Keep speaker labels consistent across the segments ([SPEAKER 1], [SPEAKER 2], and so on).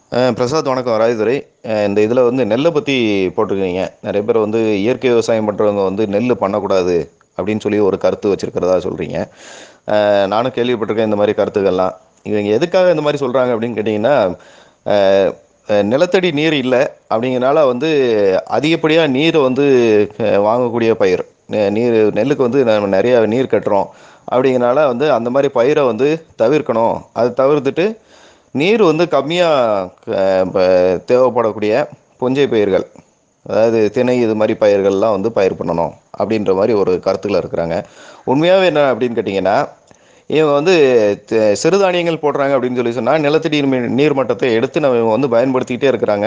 [SPEAKER 1] அஹ் பிரசாத் வணக்கம் ராஜதுரை அஹ் இந்த இதில் வந்து நெல்லை பற்றி போட்டிருக்கீங்க நிறைய பேர் வந்து இயற்கை விவசாயம் பண்ணுறவங்க வந்து நெல் பண்ணக்கூடாது அப்படின்னு சொல்லி ஒரு கருத்து வச்சுருக்கிறதா சொல்கிறீங்க நானும் கேள்விப்பட்டிருக்கேன் இந்த மாதிரி கருத்துக்கள்லாம் இவங்க எதுக்காக இந்த மாதிரி சொல்கிறாங்க அப்படின்னு கேட்டிங்கன்னா அஹ், அஹ், நிலத்தடி நீர் இல்லை அப்படிங்கிறனால வந்து அதிகப்படியாக நீரை வந்து அஹ், வாங்கக்கூடிய பயிர் நெ- நீர் நெல்லுக்கு வந்து நம்ம நிறைய நீர் கட்டுறோம் அப்படிங்கிறனால வந்து அந்த மாதிரி பயிரை வந்து தவிர்க்கணும் அதை தவிர்த்துட்டு நீர் வந்து கம்மியாக தேவைப்படக்கூடிய புஞ்சை பயிர்கள் அதாவது திணை இது மாதிரி பயிர்கள்லாம் வந்து பயிர் பண்ணணும் அப்படின்ற மாதிரி ஒரு கருத்தில் இருக்கிறாங்க உண்மையாகவே என்ன அப்படின்னு கேட்டிங்கன்னா இவங்க வந்து த- சிறுதானியங்கள் போடுறாங்க அப்படின்னு சொல்லி சொன்னால் நிலத்தடி நீர் நீர் மட்டத்தை எடுத்து நம்ம இவங்க வந்து பயன்படுத்திக்கிட்டே இருக்கிறாங்க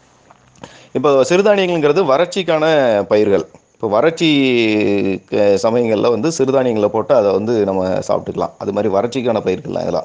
[SPEAKER 1] இப்போ சிறுதானியங்கள்ங்கிறது வறட்சிக்கான பயிர்கள் இப்போ வறட்சி க- சமயங்களில் வந்து சிறுதானியங்களை போட்டு அதை வந்து நம்ம சாப்பிட்டுக்கலாம் அது மாதிரி வறட்சிக்கான பயிர்கள்லாம் இதெல்லாம்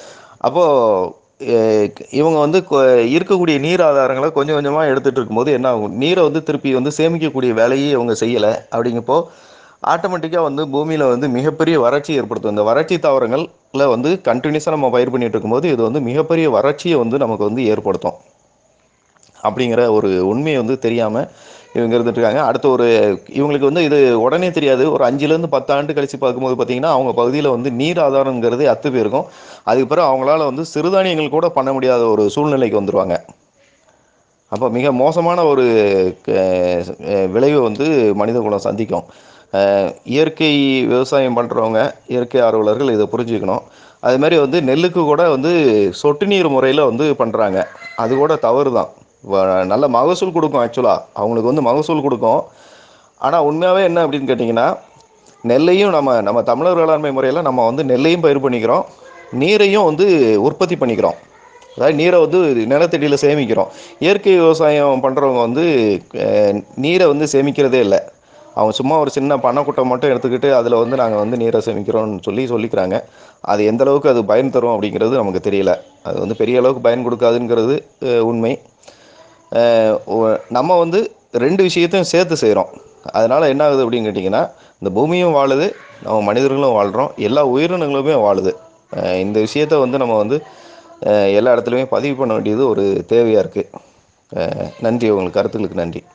[SPEAKER 1] அப்போது இவங்க வந்து கொ- இருக்கக்கூடிய நீர் ஆதாரங்களை கொஞ்சம் கொஞ்சமாக எடுத்துகிட்டு இருக்கும்போது என்ன ஆகும் நீரை வந்து திருப்பி வந்து சேமிக்கக்கூடிய வேலையை இவங்க செய்யலை அப்படிங்கப்போ ஆட்டோமேட்டிக்காக வந்து பூமியில் வந்து மிகப்பெரிய வறட்சி ஏற்படுத்தும் இந்த வறட்சி தாவரங்களில் வந்து கண்டினியூஸாக நம்ம பயிர் பண்ணிட்டு இருக்கும்போது இது வந்து மிகப்பெரிய வறட்சியை வந்து நமக்கு வந்து ஏற்படுத்தும் அப்படிங்கிற ஒரு உண்மையை வந்து தெரியாமல் இவங்க இருந்துட்டு இருக்காங்க அடுத்த ஒரு இவங்களுக்கு வந்து இது உடனே தெரியாது ஒரு அஞ்சுலேருந்து பத்து ஆண்டு கழித்து பார்க்கும்போது பார்த்தீங்கன்னா அவங்க பகுதியில் வந்து நீர் ஆதாரங்கிறது அத்து போயிருக்கும் அதுக்கு பிறகு அவங்களால வந்து சிறுதானியங்கள் கூட பண்ண முடியாத ஒரு சூழ்நிலைக்கு வந்துருவாங்க அப்போ மிக மோசமான ஒரு க- அஹ் விளைவை வந்து மனித குலம் சந்திக்கும் அஹ் இயற்கை விவசாயம் பண்ணுறவங்க இயற்கை ஆர்வலர்கள் இதை புரிஞ்சுக்கணும் அது மாதிரி வந்து நெல்லுக்கு கூட வந்து சொட்டு நீர் முறையில் வந்து பண்ணுறாங்க அது கூட தவறு தான் வ- நல்ல மகசூல் கொடுக்கும் ஆக்சுவலாக அவங்களுக்கு வந்து மகசூல் கொடுக்கும் ஆனால் உண்மையாகவே என்ன அப்படின்னு கேட்டிங்கன்னா நெல்லையும் நம்ம நம்ம தமிழர் வேளாண்மை முறையில் நம்ம வந்து நெல்லையும் பயிர் பண்ணிக்கிறோம் நீரையும் வந்து உற்பத்தி பண்ணிக்கிறோம் அதாவது நீரை வந்து நிலத்தடியில் சேமிக்கிறோம் இயற்கை விவசாயம் பண்ணுறவங்க வந்து அஹ், நீரை வந்து சேமிக்கிறதே இல்லை அவங்க சும்மா ஒரு சின்ன பண்ணைக்குட்டை மட்டும் எடுத்துக்கிட்டு அதில் வந்து நாங்கள் வந்து நீரை சேமிக்கிறோம்னு சொல்லி சொல்லிக்கிறாங்க அது எந்த அளவுக்கு அது பயன் தரும் அப்படிங்கிறது நமக்கு தெரியல அது வந்து பெரிய அளவுக்கு பயன் கொடுக்காதுங்கிறது அஹ், உண்மை அஹ், ஒ- நம்ம வந்து ரெண்டு விஷயத்தையும் சேர்த்து செய்கிறோம் அதனால் என்ன ஆகுது அப்படின்னு கேட்டிங்கன்னா இந்த பூமியும் வாழுது நம்ம மனிதர்களும் வாழ்கிறோம் எல்லா உயிரினங்களுமே வாழுது அஹ், இந்த விஷயத்தை வந்து நம்ம வந்து அஹ், எல்லா இடத்துலையுமே பதிவு பண்ண வேண்டியது ஒரு தேவையாக இருக்குது நன்றி உங்களுக்கு கருத்துக்களுக்கு நன்றி